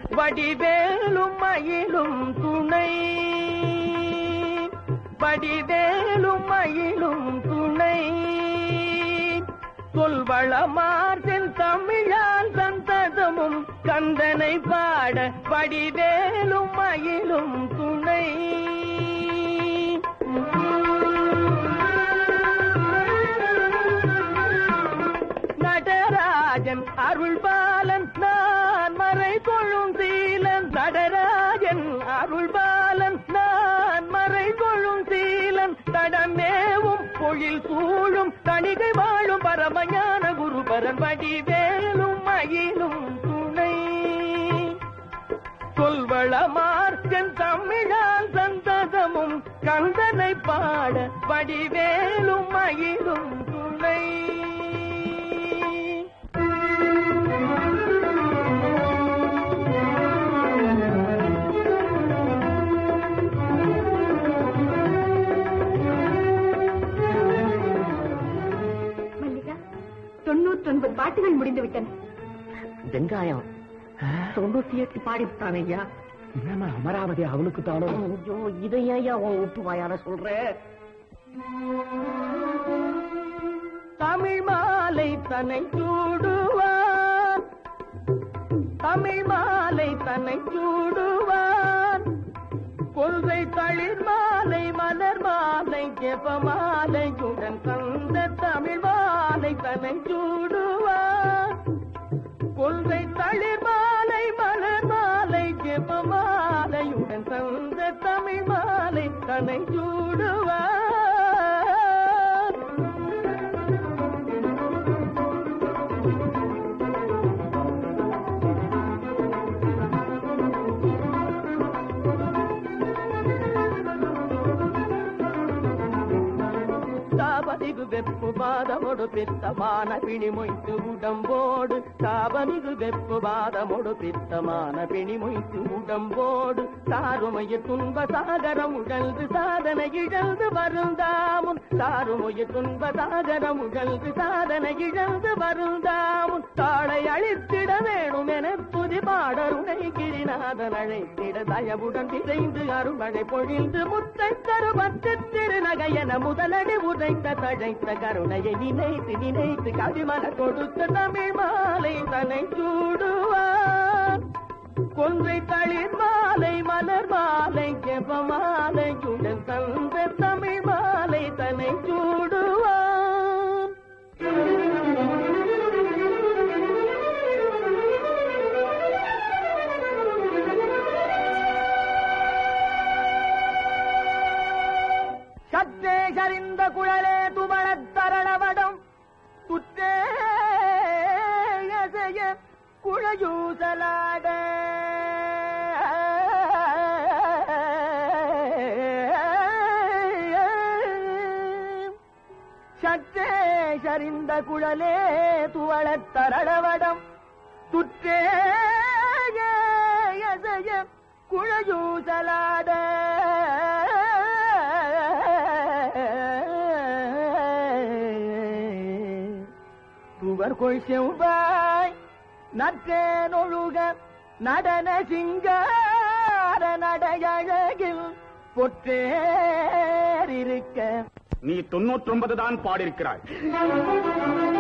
வடிவேலும் மயிலும் துணை வடிவேலும் மயிலும் துணை சொல்வளமார்பில் தமிழால் சந்ததமும் கந்தனை பாட வடிவேலும் மயிலும் துணை நடராஜன் அருள்பாலன் நான் மறை கொள்ளும் சீலன் நடராஜன் அருள்பாலன் நான் மறை கொள்ளும் சீலன் தடமேவும் பொழில் சூழும் தணிகை வாழும் பரமஞான குருபரன் வடிவேலும் மயிலும் துணை சொல்வளமார்க்கன் தமிழால் சந்ததமும் கந்தனை பாட வடிவேலும் மயிலும் துணை மல்லிகா தொண்ணூற்றி ஒன்பது பாட்டுகள் முடிந்து விட்டன வெங்காயம் தொண்ணூத்தி எட்டு பாடிவிட்டான் ஐயா என்னமா அமராவதி அவளுக்கு தானோ ஐயோ இதையா உன் விட்டு வாயால சொல்ற தமிழ் மாலை தன்னை சூடுவான் தமிழ் மாலை தன்னை சூடுவான் கொள்கை தளிர் மாலை மலர் மாலை ஜெப மாலையுடன் தந்த தமிழ் மாலை தன்னை சூடுவான் கொள்கை தளிர் மாலை மலர் மாலை ஜெப மாலையுடன் தந்த தமிழ் மாலை தன்னை சூடுவான் தாபனிகு வெப்பு பாதமொடு பித்தமான பிணி மொய்த்து உடம்போடு தாபனிகு வெப்பு பாதமொடு பித்தமான பிணி மொய்த்து உடம்போடு தாருமைய துன்ப சாகரம் உழல்து சாதனை இழந்து வருந்தாமுன் தாருமைய துன்ப சாகரம் உழல்து சாதனை இழந்து வருந்தாமுன் தாளை அழித்திட வேணும் என துதி பாடருணை கிரிநாதன் அழைத்திட தயவுடன் விரைந்து அருள்மழை பொழிந்து முத்தை தருமத்து திருநகையன முதலடி உதைத்த தழைத்த கருணையை நினைத்து நினைத்து கவிமல கொடுத்த தமிழ் மாலை தன்னை சூடுவார் கொன்றை தளிர் மாலை மலர் மாலை ஜெப மாலையுடன் தந்த தமிழ் மாலை தன்னை சூடுவான் சற்றே சரிந்த குழலே துவளத் தரளவடம் துற்றே அசைய குழையூசலாட சற்றே சரிந்த குழலே துவளத் தரளவடம் துற்றே அசைய குழையூசலாட துவர் கொள் செவ்வாய் நற்றேனொழுக நடன சிங்கார நடையழகில் பொற்றேர் இருக்க நீ தொண்ணூற்றி ஒன்பது தான் பாடியிருக்கிறாய்